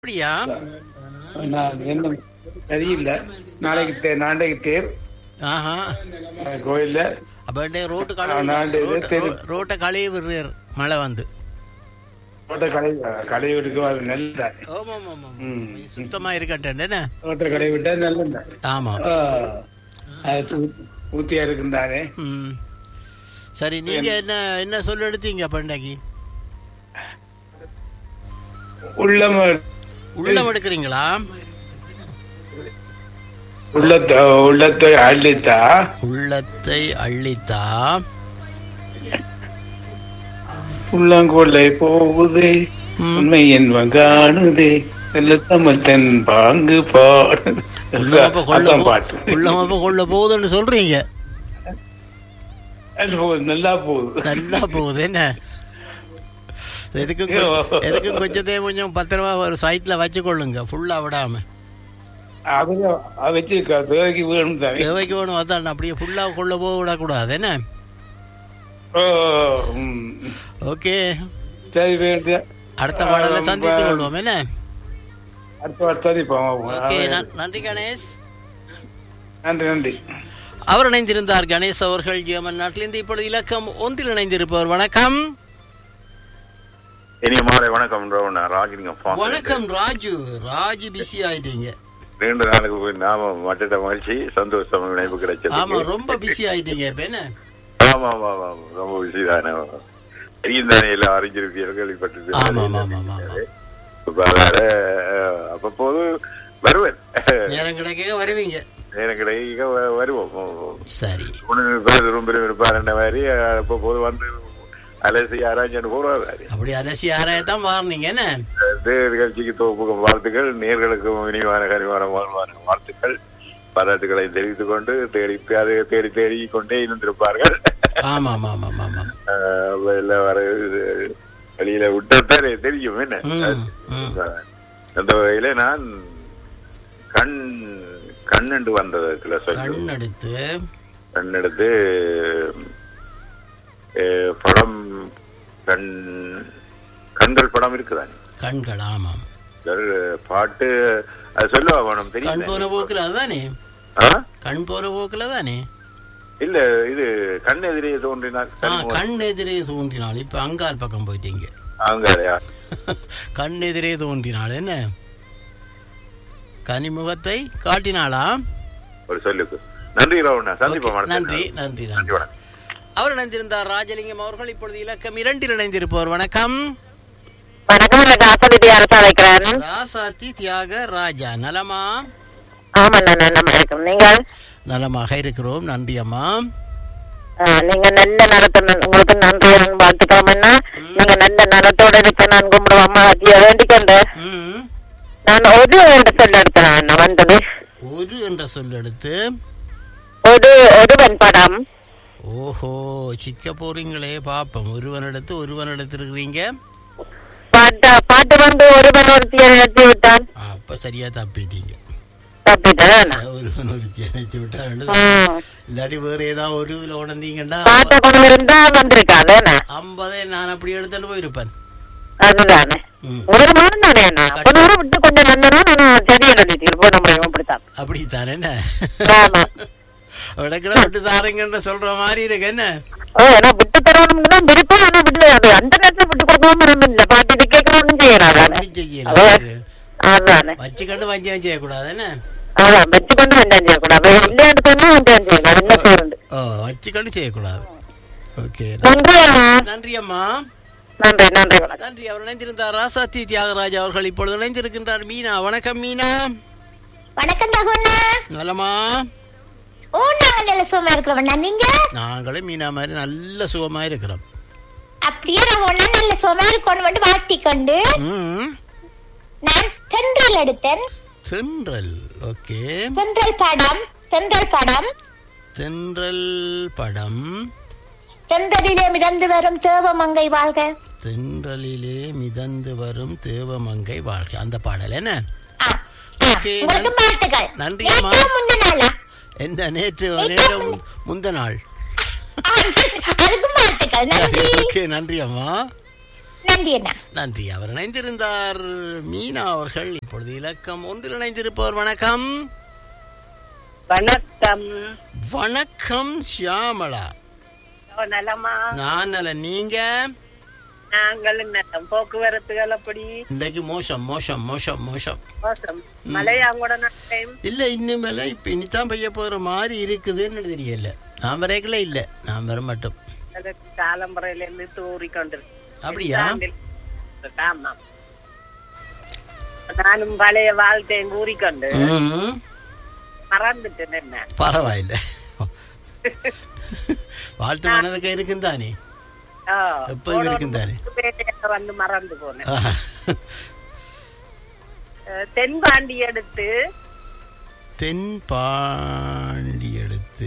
அப்படியா நான் என்ன தெரியல நாளைக்கு தே நாளைக்கு தேர் ஆஹா அஹ், கோயில்ல அப்ப டே ரோட்டு ஆ, நான் இது கழுவி தெரியும். ரோட்டை கழுவி விடுறார் மழை வந்து தோட்ட கடை கடை விட்டுக்கு அது நல்ல ஆமா ஆமா ஆமா ம். சுத்தமா இருக்கட்டேன் என்ன தோட்ட கடை விட்டா நல்ல ஆமா அது ஊ- ஊத்தியா இருக்குந்தானே ம் சரி நீங்க என்ன என்ன சொல்ல எடுத்தீங்க பண்டாக்கி உள்ளம உள்ளம் எடுக்கிறீங்களா உள்ளத்த உள்ளத்தை அள்ளித்தா உள்ளத்தை அள்ளித்தா உள்ளங்கொள்ளை போகுது ம். உண்மை என்பன் காணுதே நல்ல தமிழ் தென் பாங்கு பாடுது உள்ளமப்ப கொள்ள அதான் போ- பாட்டு உள்ளமப்ப கொள்ள போகுதுன்னு சொல்றீங்க அது போகுது, நல்லா போகுது நல்லா போகுது என்ன எதுக்கும் கொ- எதுக்கும் கொஞ்சத்தே கொஞ்சம் பத்திரமா ஒரு சைட்ல வச்சுக்கொள்ளுங்க ஃபுல்லா விடாம அதுல அதை வச்சு க- தேவைக்கு வேணும் தானே தேவைக்கு வேணும் அதான் அப்படியே ஃபுல்லா கொள்ள போக விடக்கூடாது என்ன ஓ, ம். ஓகே சரி வேண்டிய அடுத்த பாடல சந்தித்துக் கொள்வோம் என்ன அடுத்த வாரம் சந்திப்போம் ஓகே நன்- நன்றி கணேஷ் நன்றி நன்றி அவர் இணைந்திருந்தார் கணேஷ் அவர்கள் ஜெர்மன் நாட்டிலிருந்து இப்பொழுது இலக்கம் ஒன்றில் இணைந்திருப்பவர் வணக்கம் இனிய மாலை வணக்கம் ரவுனா ராஜினிங்க phone வணக்கம் ராஜு ராஜு பிஸி ஆயிட்டீங்க ரெண்டு நாளுக்கு போய் நாம மற்ற மகிழ்ச்சி சந்தோஷம் இணைப்பு கிடைச்சது ஆமா ரொம்ப பிஸி ஆயிட்டீங்க இப்ப என்ன ஆமா ஆமா ஆமா ஆமா. ரொம்ப பிஸி தானே தெரியும் தானே எல்லாம் அறிஞ்சிருப்பீர்கள் கேள்விப்பட்டு ஆமா ஆமா ஆமா ஆமா ஆமா. இப்ப அதனால அஹ், அப்பப்போது வருவேன் நேரம் கிடைக்க வருவீங்க நேரம் கிடைக்க வ- வருவோம் சரி ஒண்ணு பேர் ரொம்ப இருப்பாருன்ற மாதிரி அஹ், அப்பப்போது வந்து அலசி ஆராய்ச்சி போடுவாரு அப்படி அலசி ஆராயத்தான் மாறினீங்க என்ன இந்த நிகழ்ச்சிக்கு தொகுப்புக்கும் வாழ்த்துக்கள் நேர்களுக்கும் இனிவான கனிவான வாழ்வான வாழ்த்துக்கள் பாராட்டுகளை தெரிவித்துக் கொண்டு தேடி அதை தேடி தேடி கொண்டே இருந்திருப்பார்கள் ஆமா ஆமா ஆமா ஆமா ஆமா ஆஹ் வெளியில வர இது வெளியில விட்டதானே தெரியும் என்ன ம், ம். அந்த வகையில நான் கண் கண்ணண்டு வந்ததுல சொல்லு கண் எடுத்து கண் எடுத்து அஹ், படம் கண் கண்கள் படம் இருக்குதானே கண்கள் ஆமாம் ஒரு பாட்டு அது சொல்லுவா வேணும் கண் போன தெரியும் போக்குல அதுதானே ஆ? கண் போன போக்குல தானே இல்ல இது கண் எதிரே தோன்றினால் ஆ கண் முகம். கண் எதிரே தோன்றினாள் இப்ப அங்கால் பக்கம் போயிட்டீங்க அங்கயா கண் எதிரே தோன்றினாள் என்ன கனிமுகத்தை காட்டினாளா ஒரு சொல்லுக்கு நன்றி ரவுண்ணா சந்திப்போம் ஓகே, அடுத்த நன்றி நாள். நன்றி நன்றி நன்றி வணக்கம் அவர் இணைந்திருந்தார் ராஜலிங்கம் அவர்கள் இப்பொழுது இலக்கம் இரண்டில் இணைந்திருப்பவர் வணக்கம் வணக்கம் நான் ராசவிதி அரசா வைக்கிறேன் ராசாத்தி தியாக ராஜா நலமா ஆமா நான் நம்ம இருக்கும் நீங்க நலமாக இருக்கிறோம் நன்றி அம்மா ஆ, நீங்க நல்ல நடத்த உங்களுக்கு நன்றி வாழ்த்துக்கிறோம்னா நீங்க நல்ல நடத்தோட இருக்க நான் கும்பிடுவோம் அம்மா அதிக வேண்டிக்கொண்டு ம் நான் ஒரு என்று சொல்ல எடுத்தேன் நான் வந்தது ஒரு என்ற சொல் எடுத்து ஒரு ஒருவன் படம் ஓஹோ சிக்க போறீங்களே பாப்போம் ஒருவன் எடுத்து ஒருவன் எடுத்திருக்கிறீங்க பாட்டு பாட்டு வந்து ஒருவன் ஒருத்தியை நிறுத்தி விட்டான் அப்ப சரியா தப்பிட்டீங்க தப்பிட்டேன் ஒருவன் ஒருத்தி நினைத்து விட்டா ரெண்டு ஆ. இல்லாட்டி வேற ஏதாவது ஒரு உணர்ந்தீங்கன்னா பாட்டை கொண்டு இருந்தா வந்திருக்காது என்ன? ஐம்பதே நான் அப்படி எடுத்துட்டு போயிருப்பேன் அதுதானே ம். ஒரு மாதம் தானே என்ன கொஞ்ச நேரம் விட்டு கொஞ்சம் நல்லா நான் தெரியல டீட்டெயில் போன முடியும் அப்படித்தான் அப்படித்தானே என்ன ஆமா விடக்கிட விட்டு தாருங்கன்னு சொல்ற மாதிரி இருக்கு என்ன ஓ நான் விட்டு தரணும்னு தான் விருப்பம் ஆனா விட்டு அது அந்த நேரத்துல விட்டு கொடுக்காம நம்ம இல்ல பாட்டு இது கேட்கணும்னு செய்யறாங்க ஒண்ணும் செய்யல அதானே வச்சுக்கண்டு வஞ்சம் செய்யக்கூடாது என்ன அதான் வச்சு கொண்டு வந்தேன் செய்யக்கூடாது இல்லையான்னு சொன்னா வந்தேன் செய்யலாம் என்ன சொல்றது ஓ வச்சுக்கண்டு செய்யக்கூடாது ஓகே நன்றி அம்மா. நன்றி அம்மா நன்றி நன்றி வணக்கம் நன்றி அவர் இணைந்திருந்தார் ராசாத்தி தியாகராஜ் அவர்கள் இப்பொழுது இணைந்திருக்கின்றார் மீனா வணக்கம் மீனா வணக்கம் தகுண்ணா நலமா ஓ நாங்க நல்ல சுகமா இருக்கிறோம்ண்ணா நீங்க நாங்களும் மீனா மாதிரி நல்ல சுகமா இருக்கிறோம் அப்படியே நான் ஒன்னா நல்ல சுகமா இருக்கணும் மட்டும் வாழ்த்திக்கொண்டு ம் நான் தென்றல் எடுத்தேன் தென்றல் ஓகே தென்றல் படம் தென்றல் படம் தென்றல் படம் தென்றலிலே மிதந்து வரும் தேவமங்கை வாழ்க தென்றலிலே மிதந்து வரும் தேவமங்கை வாழ்க்கை அந்த பாடல் என்ன ஆ, ஆ, Okay, உங்களுக்கு நன்- வாழ்த்துக்கள் நன்றி அம்மா. நேற்று முந்தின நாளா எந்த நேற்று நேற்று முந்த நாள் ஆ, அதுக்கும் வாழ்த்துக்கள் நன்றி ஓகே நன்றி அம்மா நன்றி அண்ணா நன்றி அவர் இணைந்திருந்தார் மீனா அவர்கள் இப்பொழுது இலக்கம் ஒன்றில் இணைந்திருப்பவர் வணக்கம் வணக்கம் வணக்கம் ஷியாமளா நலமா நான் நல்ல நீங்க நாங்களும் நலம் போக்குவரத்துகள் அப்படி இன்றைக்கு மோசம் மோசம் மோசம் மோசம் மோசம் மழையா கூட டைம் இல்ல இனிமேல இப்ப இனிதான் பெய்ய போற மாதிரி இருக்குதுன்னு தெரியல நான் வரைக்கல இல்ல நான் வர மட்டும் காலம்பரையில இருந்து தூறி கொண்டிருக்கு அப்படியா ஆமா நானும் பழைய வாழ்க்கையும் கூறிக்கொண்டு ம், மறந்துட்டேன் என்ன பரவாயில்ல வாழ்த்து மனதுக்கு இருக்கும் தானே ஆ, எப்பவும் இருக்கும் தானே பேட்டையில வந்து மறந்து போனேன் ஆஹா. அஹ், தென்பாண்டி எடுத்து தென்பாண்டி எடுத்து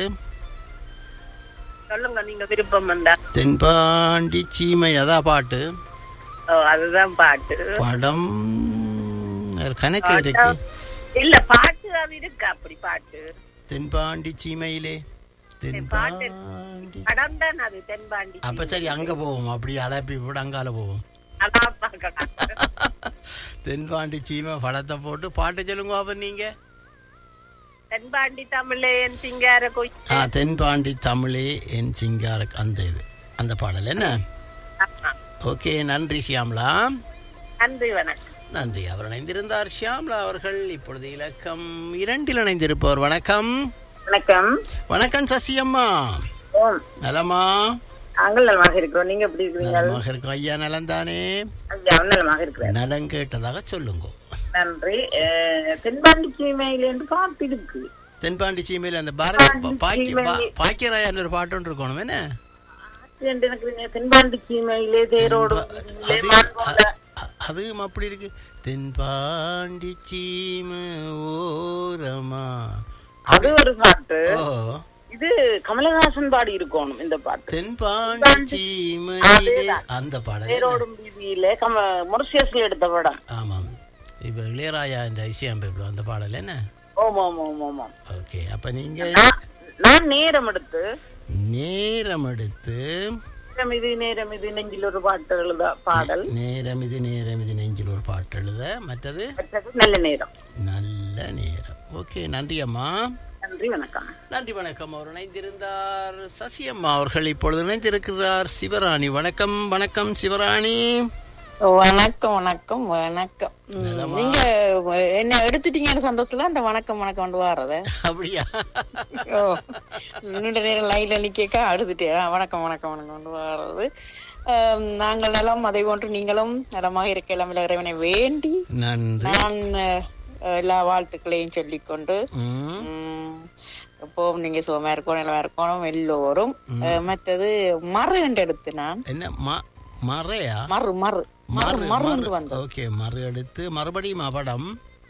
சொல்லுங்க நீங்க விருப்பம் வந்தா தென்பாண்டி சீமை அதான் பாட்டு ஓ, அதுதான் பாட்டு படம் அது கணக்கு இருக்கு இல்ல பாட்டு அது இருக்கு அப்படி பாட்டு தென்பாண்டி சீமையிலே தென்பாண்டி படம் தான் அது தென்பாண்டி அப்ப சரி அங்க போவோம் அப்படியே அலப்பி போட்டு அங்கால போவோம் அதான் பார்க்கலாம் தென்பாண்டி சீமை படத்தை போட்டு பாட்டு சொல்லுங்க அப்ப நீங்க தென்பாண்டி தமிழேன் சிங்கார ஆ கோயில் தென்பாண்டி தமிழே என் சிங்கார அந்த இது அந்த பாடல் என்ன ஆமா. ஓகே நன்றி ஷியாம்லா நன்றி வணக்கம் நன்றி அவர் இணைந்திருந்தார் ஷியாம்லா அவர்கள் இப்பொழுது இலக்கம் இரண்டில் இணைந்திருப்பவர் வணக்கம் வணக்கம் வணக்கம் சசியம்மா ஓம் நலமா நாங்கள் நலமாக இருக்கிறோம் நீங்க எப்படி இருக்கிறீங்க நலமாக இருக்கும் ஐயா நலம் தானே ஐயா நலமாக இருக்கிறேன் நலம் கேட்டதாக சொல்லுங்க நன்றி அஹ், தென்பாண்டி சீமையிலேருந்து பாட்டு இருக்கு தென்பாண்டி சீமையில் அந்த பாரதி தென்பாண்டி பாக்கி சீமையில். பாக்கியராயன் ஒரு பாட்டு ஒன்று இருக்கணும் என்ன என்று எனக்கு நீங்க தென்பாண்டி சீமையிலே தேரோடு அது அ- அதுவும் அப்படி இருக்கு தென்பாண்டி சீமை ஓரமா அது ஒரு பாட்டு ஓ இது கமலஹாசன் பாடி இருக்கணும் இந்த பாட்டு தென்பாண்டி சீமையிலே அதேதான். அந்த பாடல் என்ன? தேரோடும் வீதியிலே கம மொரிசியஸ்ல எடுத்த படம் ஆமாம் இப்ப இளையராஜா இந்த இசையமைப்பில் அந்த பாடல் என்ன ஓம் ஓம் ஓம் ஓம் ஓம் ஓகே அப்ப நீங்க நான்- நான் நேரம் எடுத்து நேரம் எடுத்து நேரம் இது நேரம் இது நெஞ்சில் ஒரு பாட்டு எழுத பாடல் நேரம் இது நேரம் இது நெஞ்சில் ஒரு பாட்டு எழுத மற்றது மற்றது நல்ல நேரம் நல்ல நேரம் ஓகே நன்றி அம்மா நன்றி வணக்கம் நன்றி வணக்கம் அவர் இணைந்திருந்தார் சசியம்மா அவர்கள் இப்பொழுது இணைந்திருக்கிறார் சிவராணி வணக்கம் வணக்கம் சிவராணி வணக்கம் வணக்கம் வணக்கம் ம், நலமா? நீங்க என்ன எடுத்துட்டீங்கன்னு சந்தோஷத்துல அந்த வணக்கம் வணக்கம் கொண்டு வர்றத அப்படியா ஓ நீண்ட நேரம் லைன்ல நிக்க அழுதுட்டேன் ஆ, வணக்கம் வணக்கம் வணக்கம் கொண்டு வர்றது ஆம், நாங்கள் நலம் அதை போன்று நீங்களும் நலமாக இருக்க எல்லாம் இறைவனை வேண்டி நன்றி நான் அஹ், எல்லா வாழ்த்துக்களையும் சொல்லிக்கொண்டு ம், ம், எப்பவும் நீங்க சுகமா இருக்கணும் நல்லா இருக்கணும் எல்லோரும் அஹ், மற்றது மறு என்று எடுத்து நான் என்ன ம மறையா மறு மறு மறு மறு என்று வந்தோம் ஓகே மறு எடுத்து மறுபடியும் படம்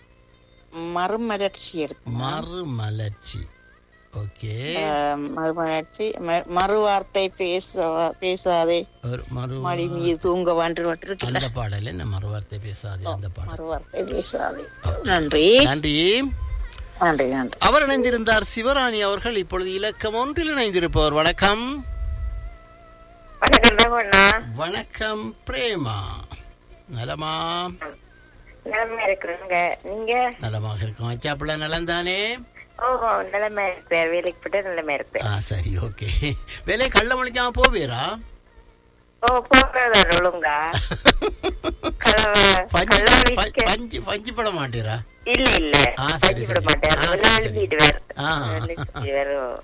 மறுமலர்ச்சி எடுத்து மறுமலர்ச்சி ஓகே ஆஹ் மறுமலர்ச்சி ம- மறு வார்த்தை பேச பேசாதே ஒரு மறு மடி மீது தூங்க வான்று இருக்கு அந்த பாடல் என்ன மறுவார்த்தை பேசாதே அந்த பாடல் மறு வார்த்தை பேசாதே நன்றி நன்றி நன்றி நன்றி அவர் இணைந்திருந்தார் சிவராணி அவர்கள் இப்பொழுது இலக்கம் ஒன்றில் இணைந்திருப்பவர் வணக்கம் வணக்கம் ரமண்ணா வணக்கம் பிரேமா நலமா நிலைமை இருக்கிறாங்க நீங்க நலமாக இருக்கும் அச்சாப்பிள்ள நலம் தானே ஓஹோ நிலைமை இருப்பேன் வேலைக்கு போட்டு நிலைமை இருப்பேன் ஆ சரி ஓகே வேலையை கள்ள மணிக்காம போவீரா ஓ போகிறதா ஒழுங்கா கலவ- பஞ்சு கள்ளவழிக்க- பஞ்சு பஞ்சு பட மாட்டீரா இல்ல இல்ல ஆ, சரி, பஞ்சு விட சரி. மாட்டேன் ஆ, ஒரு சரி, நாள் சரி. வீட்டு வேறு ஆ. வரும்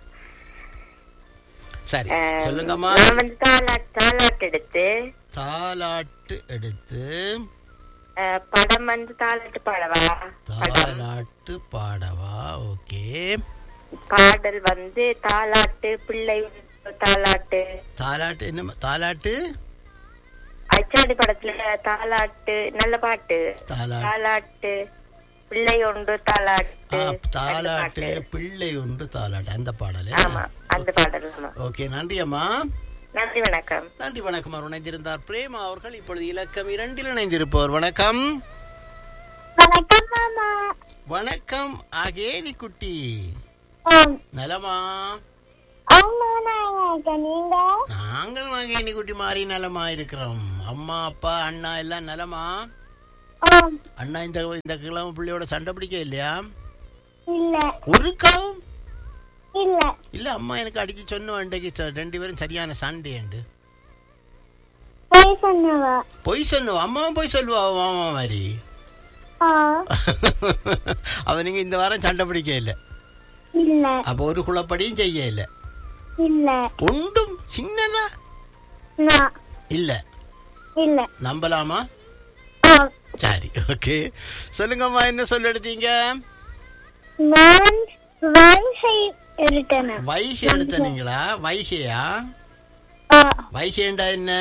சரி அஹ், சொல்லுங்கம்மா நான் வந்து தாலாட் தாலாட் எடுத்து தாலாட்டு எடுத்து அஹ், படம் வந்து தாலாட்டு பாடவா படம் தாலாட்டு பாடவா ஓகே பாடல் வந்து தாலாட்டு பிள்ளை தாலாட்டு தாலாட்டு என்ன தாலாட்டு அச்சாடி படத்துல தாலாட்டு நல்ல பாட்டு தாலாட்டு தாலாட்டு பிள்ளை ஒன்று தாலாட்டு ஆ, அந்த தாலாட்டு பாட்டு. பிள்ளை உண்டு தாலாட்டு அந்த பாடல் ஆமா அந்த பாடல் ஆமா ஓகே நன்றி அம்மா நன்றி வணக்கம் நன்றி வணக்கம் அவர் இணைந்திருந்தார் பிரேமா அவர்கள் இப்பொழுது இலக்கம் இரண்டில் இணைந்திருப்பவர் வணக்கம் வணக்கம் மாமா வணக்கம் அகேனி குட்டி நலமா ஆமா நான் நீங்க நாங்கள் அகேனி குட்டி மாறி நலமா இருக்கிறோம் அம்மா அப்பா அண்ணா எல்லாம் நலமா ஆம் அண்ணா இந்த இந்த கிழமை பிள்ளையோட சண்டை பிடிக்க இல்லையா இல்ல ஒருக்காவும் இல்ல இல்ல அம்மா எனக்கு அடிச்சு சொன்ன அன்றைக்கு ச- ரெண்டு பேரும் சரியான சண்டே உண்டு போய் சொன்னவா பொய் சொல்லுவா அம்மாவும் பொய் சொல்லுவா அவன் மாமா மாதிரி ஆ அவன் நீங்க இந்த வாரம் சண்டை பிடிக்க இல்ல இல்ல அப்ப ஒரு குழப்படியும் செய்ய இல்ல இல்ல ஒன்றும் சின்னதா நான் இல்ல இல்ல நம்பலாமா ஆ சரி ஓகே சொல்லுங்கம்மா என்ன சொல்ல எடுத்தீங்க நான் வாழ்கை எடுத்தன வைகை எடுத்தனீங்களா வைகையா ஆ வைகைண்டா என்ன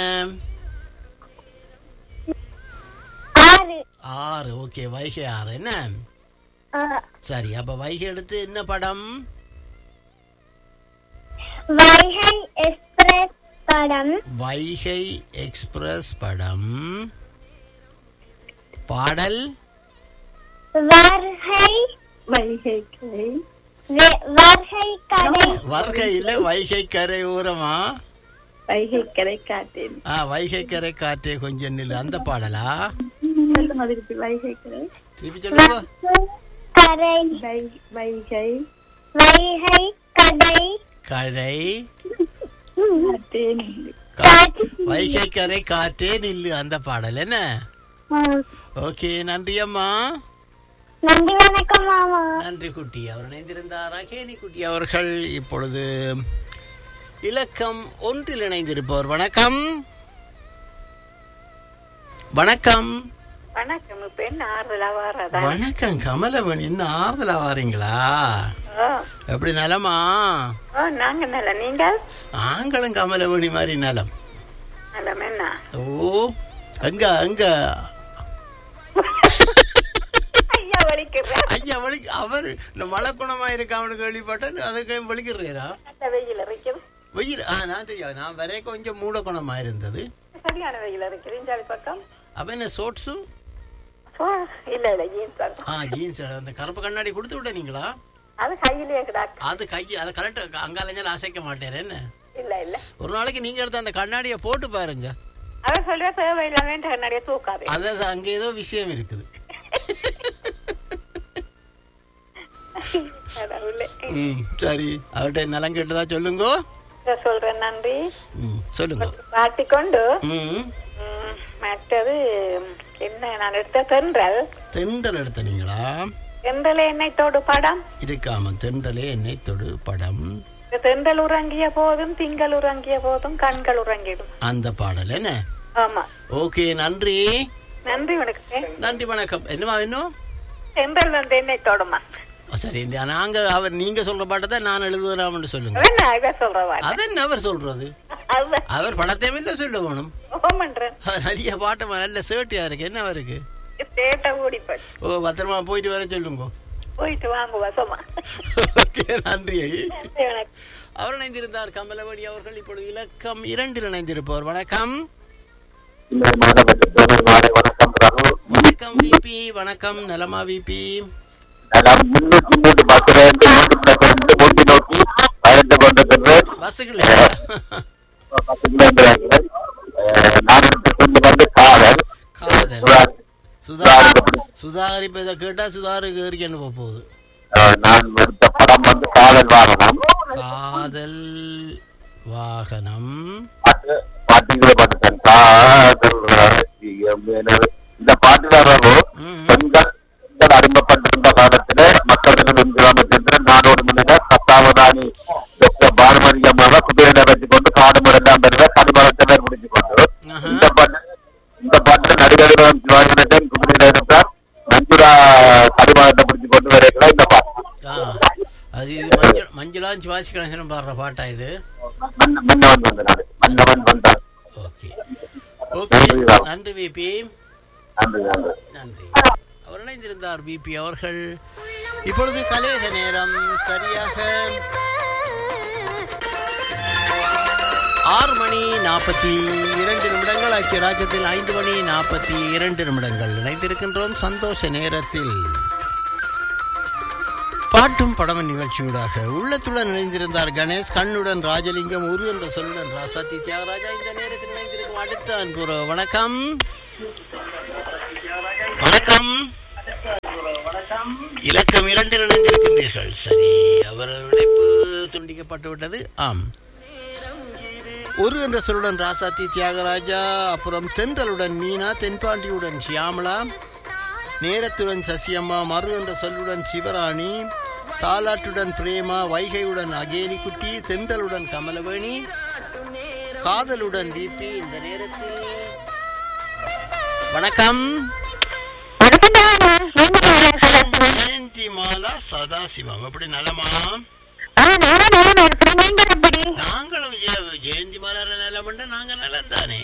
ஆறு ஆறு ஓகே வைகை ஆறு என்ன ஆ சரி அப்ப வைகை எடுத்து என்ன படம் வைகை எக்ஸ்பிரஸ் படம் வைகை எக்ஸ்பிரஸ் படம் பாடல் வருகை வைகை வெ- வருகை கடை வருகையில வைகை கரை ஓரமா வைகை கரை காட்டேன் ஆ வைகை கரை காற்றே கொஞ்சம் நில்லு அந்த பாடலா சொல்லுங்க திருப்பி வைகை கரை திருப்பி சொல்லுங்க கரை வைகை வைகை கடை கரை காட்டேன் கா- வைகை கரை காற்றே நில்லு அந்த பாடல் என்ன ஆ. ஓகே நன்றி அம்மா நன்றி வணக்கம் மாமா நன்றி குட்டி அவர் இணைந்திருந்தார் அகேனி குட்டி அவர்கள் இப்பொழுது இலக்கம் ஒன்றில் இணைந்திருப்பவர் வணக்கம் வணக்கம் வணக்கம் இப்ப என்ன ஆறுதலா வாரதா வணக்கம் கமலவன் என்ன ஆறுதலா வாரீங்களா எப்படி நலமா ஓ நாங்க நல்ல நீங்க ஆங்களும் கமலவணி மாதிரி நலம் நல்லம் என்ன ஓ அங்க அங்க ஐயா வலிக்கிறேன் ஐயா அவனுக்கு அவர் இந்த மழை குணமா இருக்க அவனுக்கு வெளிப்பட்ட அதுக்கு வலிக்கிறீரா அந்த வெயில் இருக்குது வெயில் ஆ நான் தெரியாது நான் வரைய கொஞ்சம் மூட குணமா இருந்தது சரியான வெயில் இருக்குது இஞ்சாலி பக்கம் அப்ப என்ன ஷோட்ஸு ஓ, இல்ல இல்ல ஜீன்ஸ் பக்கம் ஆ ஜீன்ஸ் அந்த கருப்பு கண்ணாடி கொடுத்து விட்டீங்களா அது கையிலேயே கிடாக்கு அது கை அதை கரெக்டாக அங்காலஞ்சால அசைக்க மாட்டேன் என்ன இல்ல இல்ல ஒரு நாளைக்கு நீங்க எடுத்த அந்த கண்ணாடியை போட்டு பாருங்க அவன் சொல்ற தேவையில்லை வேண்டாம் நிறைய தூக்காது அதாவது அங்க ஏதோ விஷயம் இருக்குது ம் சரி அவர்கிட்ட நலம் கேட்டதா சொல்லுங்க சொல்றேன் நன்றி ம் சொல்லுங்க மாட்டிக்கொண்டு ம் ம், மற்றது என்ன நான் எடுத்த தென்றல் தென்றல் எடுத்தனீங்களா தென்றல் எண்ணெய்த்தோடு படம் இருக்காம தென்றலே என்னை தொடு படம் இந்த தென்றல் உறங்கிய போதும் திங்கள் உறங்கிய போதும் கண்கள் உறங்கிடும் அந்த பாடல் என்ன ஆமா ஓகே நன்றி நன்றி உனக்கு நன்றி வணக்கம் என்னமா இன்னும் தென்றல் வந்து எண்ணெய்த்தோடுமா ஓ, சரி இந்த- நாங்க அவர் நீங்க சொல்ற பாட்டை தான் நான் எழுதுவேன் சொல்லுங்க என்ன இதை சொல்றவா அது என்ன அவர் சொல்றது அதுதான் அவர் படத்தை இல்ல சொல்ல வேணும் ஓமன்றேன் அவர் நிறைய பாட்டு நல்ல சேட்டியா இருக்கு என்ன அவருக்கு தேட்ட ஓடி போய் ஓ பத்திரமா போயிட்டு வர சொல்லுங்க போயிட்டு வாங்குவா சும்மா ஓகே நன்றி நன்றி உனக்கு அவர் இணைந்திருந்தார் கமலவணி அவர்கள் இப்பொழுது இலக்கம் இரண்டில் இணைந்திருப்பவர் வணக்கம் இந்த மாணவர்கள் மாலை வணக்கம் ரகு வணக்கம் விபி வணக்கம் நலமா விபி நான் முன்னூற்றி மூன்று பார்க்கிறேன் முன்னூற்றி மூன்று நோக்கி பயந்து கொண்டிருக்கிறேன் பஸ்ஸுக்குள்ள நான் கொண்டு வந்து காதல் காதல் சுதா சுதாகர் இப்ப இதை கேட்டா சுதாகருக்கு இருக்கேன்னு போக போகுது அஹ், நான் எடுத்த படம் வந்து காதல் வாகனம் காதல் வாகனம் பாட்டு பாட்டுகளை பாட்டுத்தேன் காதல் ரகசியம் என- இந்த பாட்டுக்காரரோ ம். பெண்கள் பெண்கள் அறிமுகப்பட்டிருந்த காலத்திலே மக்களுக்கு முதலமைச்சர் நாடோடு முன்னிலை பத்தாவதானி டாக்டர் பானுமதி அம்மாவை குதிரையில வச்சுக் கொண்டு காடு முறையெல்லாம் பெறுவ கடிமரத்தை பேர் பிடிச்சுக் கொண்டு ஆஹா. இந்த பாட்டு இந்த பாட்டு நடிகர்களும் சிவாஜிகன் குதிரையில இருந்தார் மஞ்சுளா கடிமரத்தை பிடிச்சுக் கொண்டு வரைக்கலாம் இந்த பாட்டு ஆ அது இது மஞ்சள் மஞ்சளாம் சிவாசி கணேசனும் பாடுற பாட்டா இது மன்ன- மன்னவன் வந்தார் மன்னவன் வந்தார் ஓகே ஓகே நன்றி விபி நன்றி நன்றி நன்றி அவர் இணைந்திருந்தார் பிபி அவர்கள் இப்பொழுது கலேக நேரம் சரியாக ஆறு மணி நாற்பத்தி இரண்டு நிமிடங்கள் ஆட்சி ராஜ்யத்தில் ஐந்து மணி நாற்பத்தி இரண்டு நிமிடங்கள் இணைந்திருக்கின்றோம் சந்தோஷ நேரத்தில் பாட்டும் படமும் நிகழ்ச்சியூடாக உள்ளத்துடன் இணைந்திருந்தார் கணேஷ் கண்ணுடன் ராஜலிங்கம் உரு என்ற சொல்லுடன் ராசாத்தி தியாகராஜா இந்த நேரத்தில் இணைந்திருக்கும் அடுத்த அன்புற வணக்கம் வணக்கம் இலக்கம் இரண்டில் இணைந்திருக்கின்றீர்கள் சரி அவர் இணைப்பு துண்டிக்கப்பட்டு விட்டது ஆம் ஒரு என்ற சொல்லுடன் ராசாத்தி தியாகராஜா அப்புறம் தென்றலுடன் மீனா தென்பாண்டியுடன் ஷியாமளா நேரத்துடன் சசியம்மா மறு என்ற சொல்லுடன் சிவராணி தாலாட்டுடன் பிரேமா வைகையுடன் அகேலிக்குட்டி தென்றலுடன் கமலவேணி காதலுடன் டிபி இந்த நேரத்தில் வணக்கம் ஜெயந்தி மாலா சதாசிவம் எப்படி நலமா நாங்களும் ஜெய- ஜெயந்தி மாலா நலமண்ட நாங்க நலம் தானே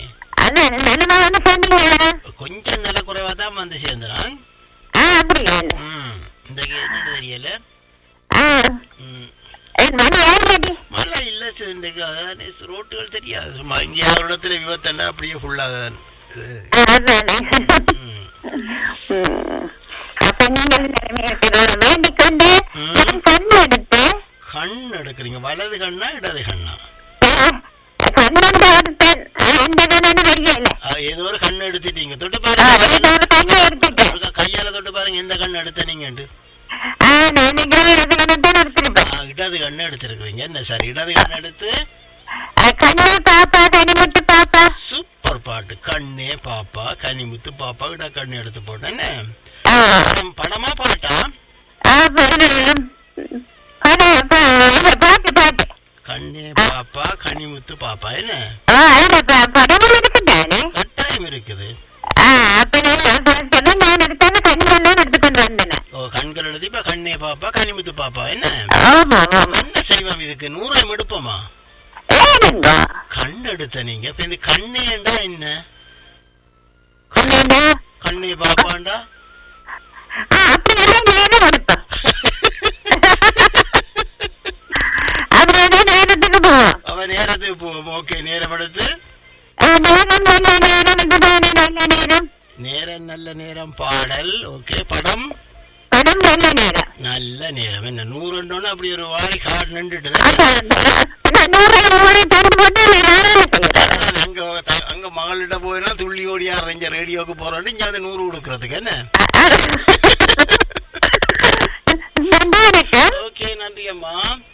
கொஞ்சம் நல்ல குறைவா தான் வந்து சேர்ந்தான் ம் இந்த என்ன தெரியல ம் மழை இல்ல சார் இந்த அதான் ரோட்டுகள் தெரியாது சும்மா இங்கே ஒரு இடத்துல விபத்தண்டா அப்படியே ஃபுல்லாக கண் எடுக்கிறீங்க வலது கண்ணா இடது கண்ணா ஆ, ஏதோ ஒரு கண் எடுத்துட்டீங்க தொட்டு பாருங்க ஒருக்கா கையால தொட்டு பாருங்க எந்த கண் எடுத்த நீங்கண்டு ஆ, இடது கண் எடுத்திருக்கிறீங்க என்ன சார் இடது கண் எடுத்து சூப்பர் பாட்டு கண்ணே பாப்பா கனிமுத்து பாப்பா இட கண்ணு எடுத்து போட்டேன் படம் படமா பாட்டா கண்ணே பாப்பா கனிமுத்து பாப்பா என்ன கட்டாயம் இருக்குது ஓ கண்கள் எழுதி இப்ப கண்ணே பாப்பா கனிமுத்து பாப்பா என்ன என்ன செய்வோம் இதுக்கு நூறாயிரம் எடுப்போமா கண் எடுத்த நீங்க இப்ப இந்த கண்ணேண்டா என்ன கண்ணே பாப்பாண்டா அவ நேரத்துக்கு போவோம் ஓகே நேரம் எடுத்து நேரம் நல்ல நேரம் பாடல் ஓகே படம் நல்ல நேரம் என்ன நூறுண்டோன்னு அப்படி ஒரு வாய் காடு நின்றுட்டு அங்க த- அங்க மகளிட்ட போயினா துள்ளி ஓடியா அரைஞ்ச ரேடியோக்கு போறோன்னு இங்க அது நூறு கொடுக்கறதுக்கு என்ன ஓகே நன்றி அம்மா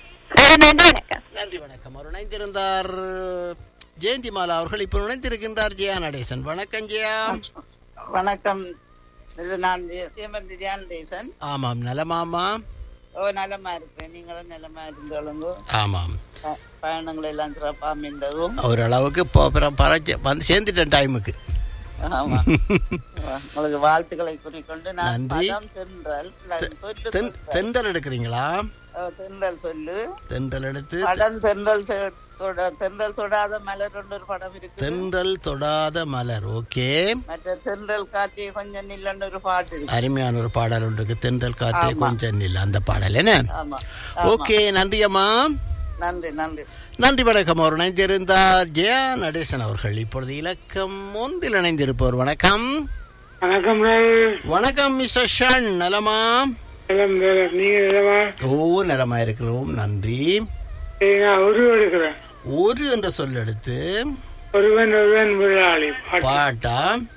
நன்றி வணக்கம் அவர் இணைந்திருந்தார் ஜெயந்தி மாலா அவர்கள் இப்போ இணைந்திருக்கின்றார் ஜெயா நடேசன் வணக்கம் ஜெயா வணக்கம் இது நான் ஏமந்தி ஜானதேசன் ஆமாம் நலமாமா ஓ நலமா இருக்கேன் நீங்களும் நலமா இருந்தோளுங்க ஆமாம் ப- பயணங்கள் எல்லாம் சிறப்பா அமைந்ததும் ஓரளவுக்கு இப்போ அப்புறம் பறச்சு வந்து சேர்ந்துட்டேன் டைமுக்கு ஆமா உங்களுக்கு வாழ்த்துக்களை கூறிக்கொண்டு நான் நன்றி. படம் தென்றல் நான் சொல்லு தென் சொல்றேன். தென்றல் எடுக்கிறீங்களா ஓ, தென்றல் சொல்லு தென்றல் எடுத்து படம் தென்றல் சொ- தொட தென்றல் தொடாத மலர் ஒன்று ஒரு படம் இருக்கு தென்றல் தொடாத மலர் ஓகே மற்ற தென்றல் காற்றே கொஞ்சம் நில்லன்னு ஒரு பாட்டு இருக்கு அருமையான ஒரு பாடல் ஒன்று இருக்கு தென்றல் காத்தே ஆமா. கொஞ்சம் இல்லை அந்த பாடல் என்ன ஆமா ஓகே நன்றி அம்மா நன்றி நன்றி நன்றி வணக்கம் அவர் இணைந்திருந்தார் ஜெயா நடேசன் அவர்கள் இப்பொழுது இலக்கம் ஒன்றில் இணைந்திருப்பவர் வணக்கம் வணக்கம் வணக்கம் மிஸ்டர் ஷன் நலமா மேடம் நீங்க நிலமா ஓ நலமா இருக்கிறோம் நன்றி நான் உருவ எடுக்கிறேன் ஒரு என்ற சொல் எடுத்து ஒருவன் ஒருவன் முதலாளி பாட்டு. பாட்டா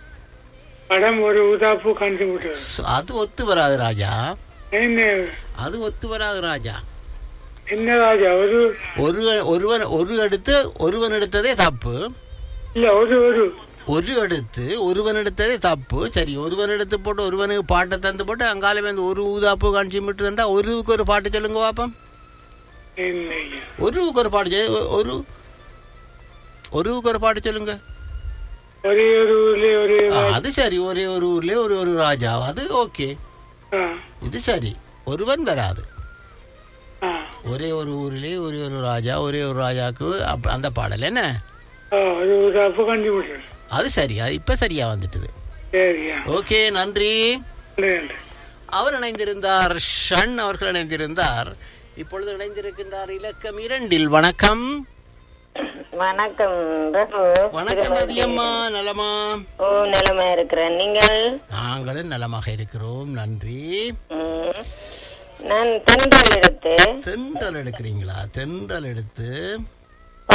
படம் ஒரு உதாப்பு கண்டு விட்டது ச- அது ஒத்து வராது ராஜா என்ன அது ஒத்து வராது ராஜா என்ன ராஜா ஒரு ஒரு ஒருவன் ஒரு எடுத்து ஒருவன் எடுத்ததே தப்பு இல்ல ஒரு ஒரு ஒரு எடுத்து ஒருவன் எடுத்ததே தப்பு சரி ஒருவன் எடுத்து போட்டு ஒருவனுக்கு பாட்டை தந்து போட்டு அங்கால வந்து ஒரு ஊதாப்பு காணிச்சு விட்டு தந்தா ஒருவுக்கு ஒரு பாட்டு சொல்லுங்க பாப்பம் என்ன ஐயா? ஒருவுக்கு ஒரு பாட்டு சொல்லு. ஒ- ஒரு ஒருவுக்கு ஒரு பாட்டு சொல்லுங்க ஒரே ஒரு ஊர்ல ஒரே ஆ, ராஜா. அது சரி ஒரே ஒரு ஊர்லயே ஒரு ஒரு ராஜா அது ஓகே ஆ, இது சரி ஒருவன் வராது ஆ. ஒரே ஒரு ஊரிலே ஒரே ஒரு ராஜா ஒரே ஒரு ராஜாக்கு அப்ப- அந்த பாடல் என்ன ஆ, ஒரு உதாப்பு கண்டு விட்டது அது சரி அது இப்ப சரியா வந்துட்டுது சரியா ஓகே நன்றி நன்றி நன்றி அவர் இணைந்திருந்தார் ஷன் அவர்கள் இணைந்திருந்தார் இப்பொழுது இணைந்திருக்கின்றார் இலக்கம் இரண்டில் வணக்கம் வணக்கம் ரகு. வணக்கம் ரதியம்மா நலமா ஓ நிலைமை இருக்கிறேன் நீங்கள் நாங்களும் நலமாக இருக்கிறோம் நன்றி ம், நான் தென்றல் எடுத்து தென்றல் எடுக்கிறீங்களா தென்றல் எடுத்து ஓ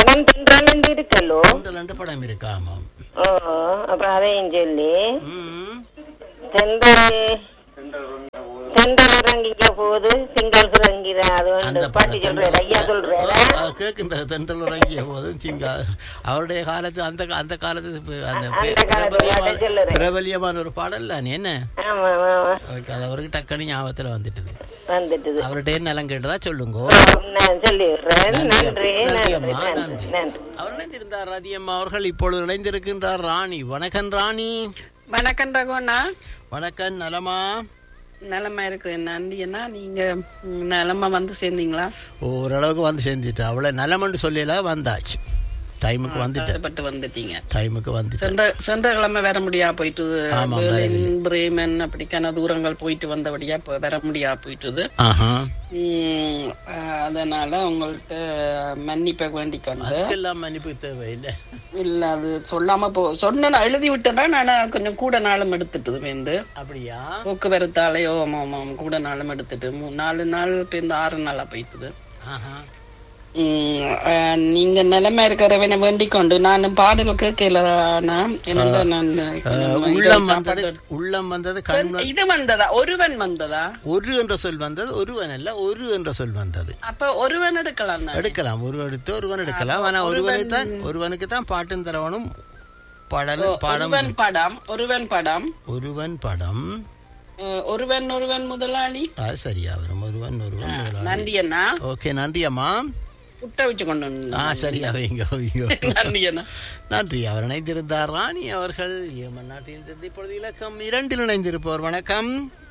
படம் தின்றாலும் இருக்கல்லோ இந்த ரெண்டு படம் இருக்கு ஆமாம் ஓ அப்ப அதையும் சொல்லி ம் செந்தல் செந்தல் இறங்கிக்க போகுது திங்கள் சுரங்கிதான் அது அந்த வந்து பாட்டி சொல்றாரு ஐயா சொல்றாரு கேட்கின்ற தென்றல் உறங்கிய போதும் சிங்கா அவருடைய காலத்து அந்த அந்த காலத்து பே- அந்த பே- அந்த காலத்து பிரபல்யமான- பாட்டை சொல்லுறேன். பிரபல்யமான ஒரு பாடல் தானே என்ன ஆமா ஆமா ஓகே, அது அவருக்கு டக்குனு ஞாபகத்துல வந்துட்டுது வந்துட்டுது அவர்கிட்ட நிலம் கேட்டதா சொல்லுங்க நான் சொல்லி விடுறேன் நன்றி நன்றி நன்றி நன்றி அம்மா நன்றி நன்றி நன்றி அவர் இணைந்திருந்தார் ரதியம்மா அவர்கள் இப்பொழுது இணைந்திருக்கின்றார் ராணி வணக்கம் ராணி வணக்கம் ரகுண்ணா வணக்கம் நலமா நிலமா இருக்கு நந்தியண்ணா நீங்க ம், நிலமா வந்து சேர்ந்தீங்களா ஓரளவுக்கு வந்து சேர்ந்துட்டு அவளை நலமன்னு சொல்லல வந்தாச்சு டைமுக்கு வந்துட்டேன் கஷ்டப்பட்டு வந்துட்டீங்க டைமுக்கு வந்துட்டேன் சென்ற சென்ற கிழமை வர முடியா போயிட்டு ஆமா, பெர்லின் பிரேமன் அப்படிக்கான தூரங்கள் போயிட்டு வந்தபடியா இப்ப வர முடியா போயிட்டுது ஆஹா உம், அஹ், அதனால உங்கள்ட்ட மன்னிப்ப வேண்டிக்கு வந்து அதுக்கெல்லாம் மன்னிப்பு தேவையில்லை இல்ல அது சொல்லாம போ சொன்ன நான் எழுதி விட்டேன்னா நான் கொஞ்சம் கூட நாளும் எடுத்துட்டு வேண்டு அப்படியா போக்குவரத்தாலேயோ ஆமா ஆமா கூட நாளும் எடுத்துட்டு மூ- நாலு நாள் இப்ப இந்த ஆறு நாளா போயிட்டுது ஆஹா உம், அஹ், நீங்க நிலைமை இருக்கிறவனை வேண்டிக் கொண்டு நான் பாடல் கேட்கலண்ணா என்னடா நான் அஹ், உள்ளம் வந்தது உள்ளம் வந்தது கண் வ- இது வந்ததா ஒருவன் வந்ததா ஒரு என்ற சொல் வந்தது ஒருவன் அல்ல ஒரு என்ற சொல் வந்தது அப்ப ஒருவன் எடுக்கலாம் தான் எடுக்கலாம் ஒரு எடுத்து ஒருவன் எடுக்கலாம் ஆனா ஒருவனை தான் ஒருவனுக்கு தான் பாட்டும் தரவனும் பாடலும் பாடம் ஒருவன் படம் ஒருவன் படம் ஒருவன் படம் அஹ், ஒருவன் ஒருவன் முதலாளி அது சரியா வரும் ஒருவன் ஒருவன் முதலாளி. நன்றி அண்ணா ஓகே நன்றி அம்மா புட்ட வச்சு கொண்டு வந்து. ஆ சரியா வைங்க வைங்க நன்றி அண்ணா நன்றி அவர் இணைந்திருந்தார் ராணி அவர்கள் ஏமன் நாட்டில் இருந்து இப்பொழுது இலக்கம் இரண்டில் இணைந்திருப்பவர் வணக்கம்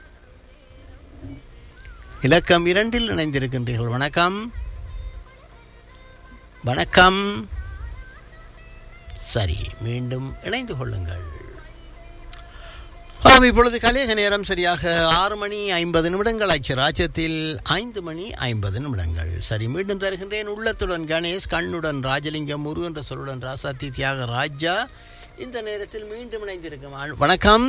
இலக்கம் இரண்டில் இணைந்திருக்கின்றீர்கள் வணக்கம் வணக்கம் சரி மீண்டும் இணைந்து கொள்ளுங்கள் ஆம் இப்பொழுது கலேக நேரம் சரியாக ஆறு மணி ஐம்பது நிமிடங்கள் ஆச்சு ராஜ்யத்தில் ஐந்து மணி ஐம்பது நிமிடங்கள் சரி மீண்டும் தருகின்றேன் உள்ளத்துடன் கணேஷ் கண்ணுடன் ராஜலிங்கம் முரு என்ற சொல்லுடன் ராசாத்தி தியாக ராஜா இந்த நேரத்தில் மீண்டும் இணைந்திருக்கும் ஆள்- வணக்கம்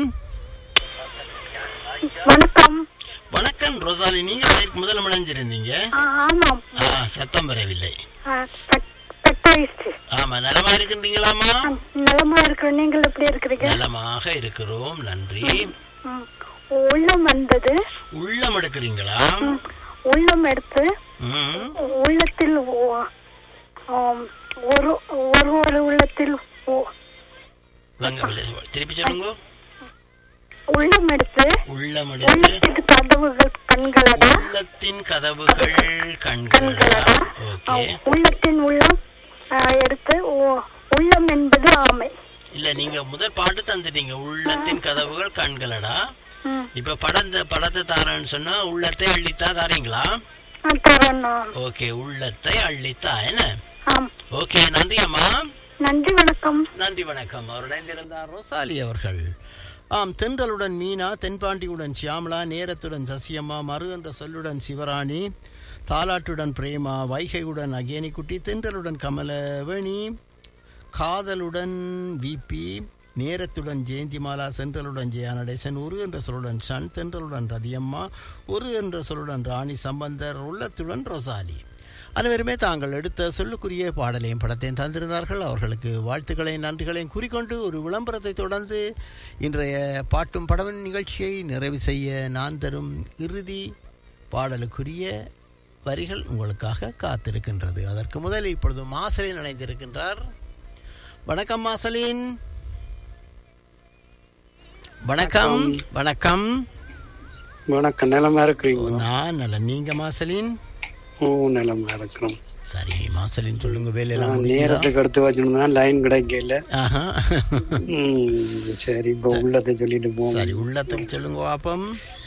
வணக்கம் வணக்கம் ரோசாலி நீங்கள் முதல் இணைஞ்சிருந்தீங்க ஆ, ஆமாம் ஆ சத்தம் வரவில்லை ஆ, கட்- கட்டாயிடுச்சு ஆமா நலமா இருக்கின்றீங்களாமா ஆ, நலமா இருக்கிற நீங்கள் எப்படி இருக்கிறீங்க நலமாக இருக்கிறோம் நன்றி ம். உள்ளம் வந்தது உள்ளம் எடுக்கிறீங்களா ம். உள்ளம் எடுத்து ம் உள்ளத்தில் ஓ- ஆம், ஒரு ஒரு ஒரு உள்ளத்தில் ஓ- விளங்கவில்லை திருப்பி சொல்லுங்க உள்ளம் எடுத்து உள்ளம் எடுத்து உள்ளத்துக்கு கதவுகள் கண்களடா உள்ளத்தின் கதவுகள் கண்களா கண்களடா ஆ, ஓகே உள்ளத்தின் உள்ளம் ஆ, எடுத்து ஓ- உள்ளம் என்பது ஆமை இல்ல நீங்க முதல் பாட்டு தந்துட்டீங்க உள்ளத்தின் கதவுகள் கண்களடா ம். இப்ப படம் த- படத்தை தாரேன்னு சொன்னா உள்ளத்தை அள்ளித்தா தாரீங்களா ஆ, தரேன் நான். ஓகே உள்ளத்தை அள்ளித்தா என்ன ஆம் ஓகே நன்றி அம்மா நன்றி வணக்கம் நன்றி வணக்கம் அவருடன் இருந்தார் ரோசாலி அவர்கள் ஆம் தென்றலுடன் மீனா தென்பாண்டியுடன் சியாமலா நேரத்துடன் சசியம்மா மறு என்ற சொல்லுடன் சிவராணி தாலாட்டுடன் பிரேமா வைகையுடன் அகேனிக்குட்டி தென்றலுடன் கமலவேணி காதலுடன் விபி நேரத்துடன் ஜெயந்திமாலா சென்றலுடன் ஜெயா நடேசன் ஒரு என்ற சொல்லுடன் சன் தென்றலுடன் ரதியம்மா ஒரு என்ற சொல்லுடன் ராணி சம்பந்தர் உள்ளத்துடன் ரொசாலி அனைவருமே தாங்கள் எடுத்த சொல்லுக்குரிய பாடலையும் படத்தையும் தந்திருந்தார்கள் அவர்களுக்கு வாழ்த்துக்களையும் நன்றிகளையும் கூறிக்கொண்டு ஒரு விளம்பரத்தை தொடர்ந்து இன்றைய பாட்டும் படவன் நிகழ்ச்சியை நிறைவு செய்ய நான் தரும் இறுதி பாடலுக்குரிய வரிகள் உங்களுக்காக காத்திருக்கின்றது அதற்கு முதலில் இப்பொழுது மாசலின் இணைந்திருக்கின்றார் வணக்கம் மாசலின் வணக்கம் வணக்கம் வணக்கம் நிலமா இருக்கிறீங்க நான் நல்ல நீங்க மாசலின் ஓ நிலமா இருக்கிறோம் சரி மாசலின் சொல்லுங்க வேலையெல்லாம் நான் முடிஞ்சுதா? நேரத்துக்கு எடுத்து வச்சோம்னா லைன் கிடைக்கல ஆஹா. ம், சரி இப்போ உள்ளதை சொல்லிட்டு போவோம் சரி உள்ளத்துக்கு சொல்லுங்க பாப்பம்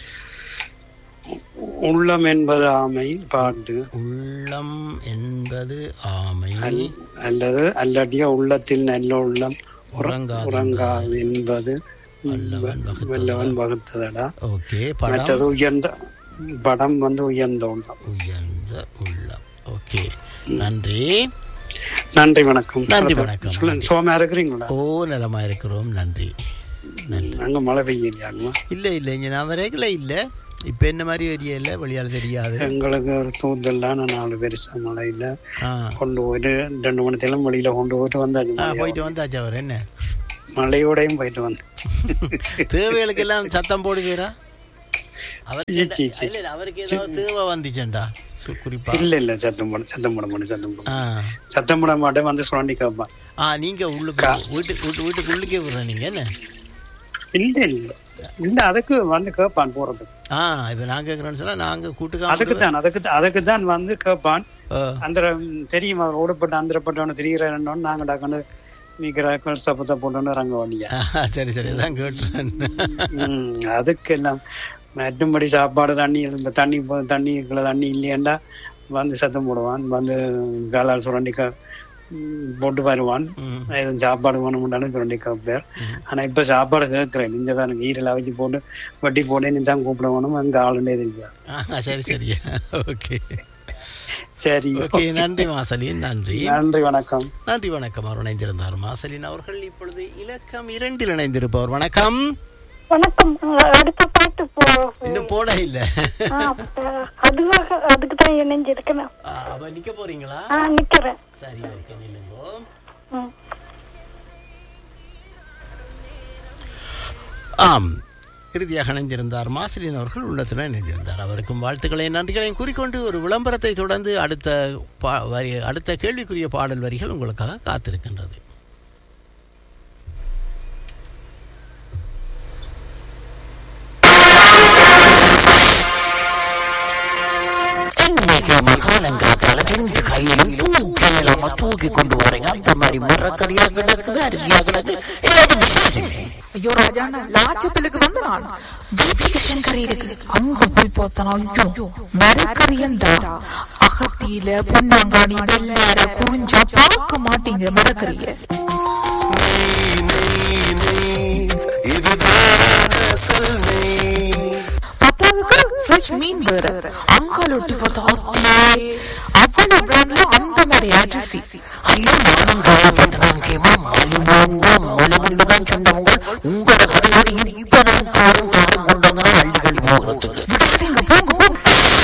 உள்ளம் என்பது ஆமை பாட்டு உள்ளம் என்பது ஆமை அல்- அல்லது அல்லாட்டியா உள்ளத்தில் நல்ல உள்ளம் உற- உறங்காது உறங்காது என்பது வல்லவன் வகுத்ததடா. வல்லவன் வகுத்ததடா ஓகே படம் மற்றது உயர்ந்த படம் வந்து உயர்ந்த உள்ளம் உயர்ந்த உள்ளம் ஓகே நன்றி நன்றி வணக்கம் நன்றி வணக்கம் சொல்லுங்க சோமா இருக்கிறீங்களா ஓ நலமா இருக்கிறோம் நன்றி நன்றி அங்க மழை பெய்யலையாங்களா இல்ல இல்ல இங்க நான் வரைக்கல இல்ல இப்ப என்ன மாதிரி ஏரியா இல்ல வெளியால தெரியாது எங்களுக்கு ஒரு தூந்தல்லான நாலு பெருசா மழையில ஆ கொண்டு போயிட்டு ரெண்டு மணி தேலம் வெளியில கொண்டு போயிட்டு வந்தாச்சு ஆ, மழையோட. போயிட்டு வந்தாச்சு அவர் என்ன மழையோடையும் போயிட்டு வந்து தேவைகளுக்கு எல்லாம் சத்தம் போடுவீரா அவருக்கு ஈ, ஏதா- ஈ, ஈ. இல்ல இல்ல அவருக்கு ஏதாவது தேவை வந்துச்சேன்டா சு- குறிப்பா இல்ல இல்ல சத்தம் போட சத்தம் போட மாட்டேன் சத்தம் போட ஆ சத்தம் போட மாட்டேன் வந்து சுரண்டி கேட்பான் ஆ நீங்க உள்ளுக்கு வீட்டு வீட்டு வீட்டுக்கு உள்ளுக்கே விடுற நீங்க என்ன இல்ல இல்ல இல்ல அதுக்கு வந்து கேட்பான் போறது ஆ இப்ப நான் கேக்குறேன்னு சொன்னா நாங்க அதுக்கு கூட்டுக்காம தான் அதுக்கு அதுக்கு தான் வந்து கேட்பான் ஆ, அந்த தெரியும் அவர் ஓடப்பட்ட அந்தரப்பட்டவன தெரிகிறாருன்னு நாங்க டாக்கன்னு நீக்கிற சப்பத்தை போட்டோன்னு இறங்க வேண்டிய ஆ, சரி சரி அதான் கேட்டுறேன் ம், அதுக்கெல்லாம் மற்றும்படி சாப்பாடு தண்ணி இந்த தண்ணி போ- தண்ணிக்குள்ள தண்ணி இல்லையாண்டா வந்து சத்தம் போடுவான் வந்து காலால் சுரண்டி க- ம், போட்டு வருவான் ம். எதுவும் சாப்பாடு வேணும்னாலும் சுரண்டி கேட்பார் ஆனா இப்ப சாப்பாடு கேட்கிறேன் நீங்க தான் எனக்கு ஈரல் அவிச்சு போட்டு வட்டி போட்டு நீ தான் கூப்பிட வேணும் அங்க ஆளுண்டே தெரியா ஆ, சரி சரியா ஓகே சரி ஓகே நன்றி மாசலின் நன்றி நன்றி வணக்கம் நன்றி வணக்கம் அவர் இணைந்திருந்தார் மாசலின் அவர்கள் இப்பொழுது இலக்கம் இரண்டில் இணைந்திருப்பவர் வணக்கம் வணக்கம் அஹ் அடுத்த பாட்டு போ இன்னும் போட இல்ல ஆ, அஹ் அதுவாக அதுக்கு தான் இணைஞ்சிருக்கேன் ஆ, அப்ப நிக்க போறீங்களா ஆ நிக்கிறேன் சரி ஓகே நில்லுங்க ம். ஆம் இறுதியாக இணைந்திருந்தார் மாசிலின் அவர்கள் உள்ளத்துடன் இணைந்திருந்தார் அவருக்கும் வாழ்த்துக்களை நன்றிகளையும் கூறிக்கொண்டு ஒரு விளம்பரத்தை தொடர்ந்து அடுத்த பா- வரி அடுத்த கேள்விக்குரிய பாடல் வரிகள் உங்களுக்காக காத்திருக்கின்றது இன்னைக்கு மகாலங்காத்தால ரெண்டு கையிலும் தூக்கி இல்லாம தூக்கி கொண்டு வரீங்க அந்த மாதிரி மரக்கறியா கிடக்குது அரிசியா கிடக்குது ஏதாவது விசேஷம் ஐயோ ராஜாண்ணா லாச்சப்பிலுக்கு வந்து நான் வீட்டுக்கு சங்கரி இருக்கு அங்க போய் பார்த்தனா ஐயோ மரக்கறியண்டா அகத்தியில பொன்னாங்காணி வெள்ளார குறிஞ்சா பார்க்க மாட்டீங்க மரக்கறிய பத்தாவதுக்கு ஃப்ரெஷ் மீன் வேற அங்கால ஒட்டி பார்த்தா அத்தியே அவ்வளவு பிராண்ட்ல அந்த மாதிரி அரிசி ஐயோ நானும் கேள்விப்பட்டேன் கேமா மலிமுண்டோ மலிமுண்டு தான் சொன்னவங்க உங்களோட கதையோடு இப்ப நான் காரும் காரும் கொண்டு வந்தா அள்ளி கள்ளி போகிறதுக்கு விடாதீங்க, போங்க போங்க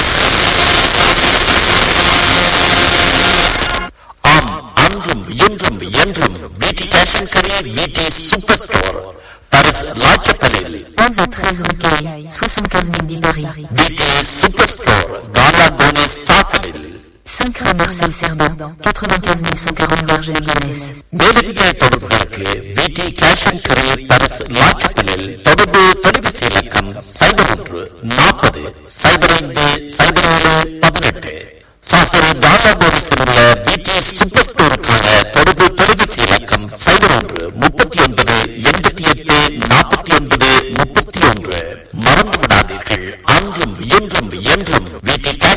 ஆம் அன்றும் இன்றும் என்றும் வீட்டி கேஷன் கரி வீட்டி சூப்பர் ஸ்டோர் பரிஸ் லாச்சப்பலில் 11 à 13 Rocaille, 75 000 10 Paris. வீட்டி சூப்பர் ஸ்டோர் காலா கோனே சாசலில் 5 rue Marcel Cerdan, 95 140 Garges-les-Gonesse. மேலதிக தொடர்புகளுக்கு வீட்டி கேஷன் கரி பரிஸ் லாச்சப்பலில் தொடர்பு தொலைபேசி இலக்கம் சைபர் ஒன்று நாற்பது சைபர் ஐந்து சைபர் ஏழு பதினெட்டு சாசல் தாராபுரத்தில் உள்ள வீட்டி சூப்பர் ஸ்டோருக்கான தொடர்பு தொலைபேசி இலக்கம் சைபர் ஒன்று முப்பத்தி ஒன்பது எண்பத்தி எட்டு நாற்பத்தி ஒன்பது முப்பத்தி ஒன்று மறந்து விடாதீர்கள் அன்றும் இன்றும் என்றும் வீட்டி